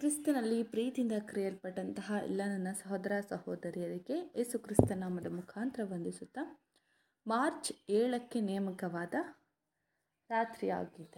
ಕ್ರಿಸ್ತನಲ್ಲಿ ಪ್ರೀತಿಯಿಂದ ಕರೆಯಲ್ಪಟ್ಟಂತಹ ಎಲ್ಲ ನನ್ನ ಸಹೋದರ ಸಹೋದರಿಯರಿಗೆ ಯೇಸು ಕ್ರಿಸ್ತ ನಾಮದ ಮುಖಾಂತರ ವಂದಿಸುತ್ತಾ ಮಾರ್ಚ್ ಏಳಕ್ಕೆ ನೇಮಕವಾದ ರಾತ್ರಿಯಾಗಿದೆ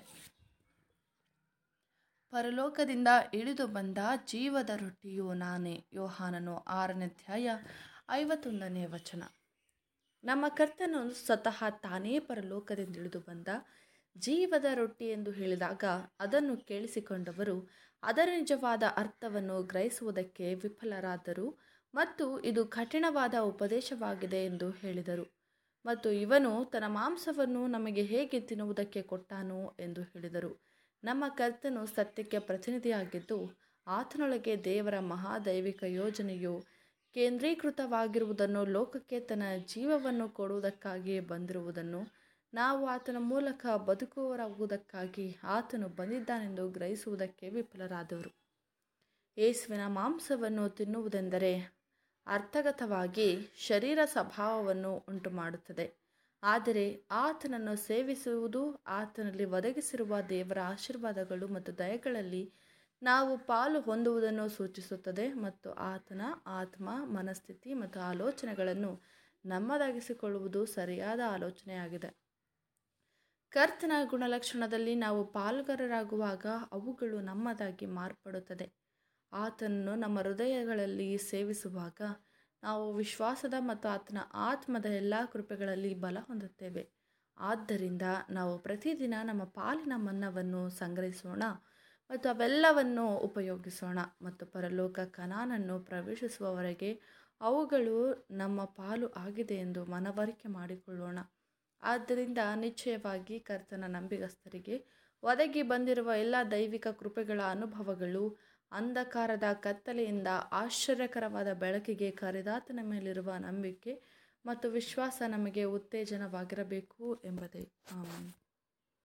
ಪರಲೋಕದಿಂದ ಇಳಿದು ಬಂದ ಜೀವದ ರೊಟ್ಟಿಯು ನಾನೇ ಯೋಹಾನನು ಆರನೇ ಅಧ್ಯಾಯ ಐವತ್ತೊಂದನೇ ವಚನ ನಮ್ಮ ಕರ್ತನು ಸ್ವತಃ ತಾನೇ ಪರಲೋಕದಿಂದ ಇಳಿದು ಬಂದ ಜೀವದ ರೊಟ್ಟಿ ಎಂದು ಹೇಳಿದಾಗ ಅದನ್ನು ಕೇಳಿಸಿಕೊಂಡವರು ಅದರ ನಿಜವಾದ ಅರ್ಥವನ್ನು ಗ್ರಹಿಸುವುದಕ್ಕೆ ವಿಫಲರಾದರು ಮತ್ತು ಇದು ಕಠಿಣವಾದ ಉಪದೇಶವಾಗಿದೆ ಎಂದು ಹೇಳಿದರು ಮತ್ತು ಇವನು ತನ್ನ ಮಾಂಸವನ್ನು ನಮಗೆ ಹೇಗೆ ತಿನ್ನುವುದಕ್ಕೆ ಕೊಟ್ಟಾನು ಎಂದು ಹೇಳಿದರು ನಮ್ಮ ಕರ್ತನು ಸತ್ಯಕ್ಕೆ ಪ್ರತಿನಿಧಿಯಾಗಿದ್ದು ಆತನೊಳಗೆ ದೇವರ ಮಹಾದೈವಿಕ ಯೋಜನೆಯು ಕೇಂದ್ರೀಕೃತವಾಗಿರುವುದನ್ನು ಲೋಕಕ್ಕೆ ತನ್ನ ಜೀವವನ್ನು ಕೊಡುವುದಕ್ಕಾಗಿ ಬಂದಿರುವುದನ್ನು ನಾವು ಆತನ ಮೂಲಕ ಬದುಕುವರಾಗುವುದಕ್ಕಾಗಿ ಆತನು ಬಂದಿದ್ದಾನೆಂದು ಗ್ರಹಿಸುವುದಕ್ಕೆ ವಿಫಲರಾದವರು ಯೇಸುವಿನ ಮಾಂಸವನ್ನು ತಿನ್ನುವುದೆಂದರೆ ಅರ್ಥಗತವಾಗಿ ಶರೀರ ಸ್ವಭಾವವನ್ನು ಉಂಟು ಮಾಡುತ್ತದೆ ಆದರೆ ಆತನನ್ನು ಸೇವಿಸುವುದು ಆತನಲ್ಲಿ ಒದಗಿಸಿರುವ ದೇವರ ಆಶೀರ್ವಾದಗಳು ಮತ್ತು ದಯಗಳಲ್ಲಿ ನಾವು ಪಾಲು ಹೊಂದುವುದನ್ನು ಸೂಚಿಸುತ್ತದೆ ಮತ್ತು ಆತನ ಆತ್ಮ ಮನಸ್ಥಿತಿ ಮತ್ತು ಆಲೋಚನೆಗಳನ್ನು ನಮ್ಮದಾಗಿಸಿಕೊಳ್ಳುವುದು ಸರಿಯಾದ ಆಲೋಚನೆಯಾಗಿದೆ ಕರ್ತನ ಗುಣಲಕ್ಷಣದಲ್ಲಿ ನಾವು ಪಾಲುಗಾರರಾಗುವಾಗ ಅವುಗಳು ನಮ್ಮದಾಗಿ ಮಾರ್ಪಡುತ್ತದೆ ಆತನನ್ನು ನಮ್ಮ ಹೃದಯಗಳಲ್ಲಿ ಸೇವಿಸುವಾಗ ನಾವು ವಿಶ್ವಾಸದ ಮತ್ತು ಆತನ ಆತ್ಮದ ಎಲ್ಲ ಕೃಪೆಗಳಲ್ಲಿ ಬಲ ಹೊಂದುತ್ತೇವೆ ಆದ್ದರಿಂದ ನಾವು ಪ್ರತಿದಿನ ನಮ್ಮ ಪಾಲಿನ ಮನ್ನವನ್ನು ಸಂಗ್ರಹಿಸೋಣ ಮತ್ತು ಅವೆಲ್ಲವನ್ನು ಉಪಯೋಗಿಸೋಣ ಮತ್ತು ಪರಲೋಕ ಕನಾನನ್ನು ಪ್ರವೇಶಿಸುವವರೆಗೆ ಅವುಗಳು ನಮ್ಮ ಪಾಲು ಆಗಿದೆ ಎಂದು ಮನವರಿಕೆ ಮಾಡಿಕೊಳ್ಳೋಣ ಆದ್ದರಿಂದ ನಿಶ್ಚಯವಾಗಿ ಕರ್ತನ ನಂಬಿಗಸ್ತರಿಗೆ ಒದಗಿ ಬಂದಿರುವ ಎಲ್ಲ ದೈವಿಕ ಕೃಪೆಗಳ ಅನುಭವಗಳು ಅಂಧಕಾರದ ಕತ್ತಲೆಯಿಂದ ಆಶ್ಚರ್ಯಕರವಾದ ಬೆಳಕಿಗೆ ಕರೆದಾತನ ಮೇಲಿರುವ ನಂಬಿಕೆ ಮತ್ತು ವಿಶ್ವಾಸ ನಮಗೆ ಉತ್ತೇಜನವಾಗಿರಬೇಕು ಎಂಬುದೇ ಆಮೇಲೆ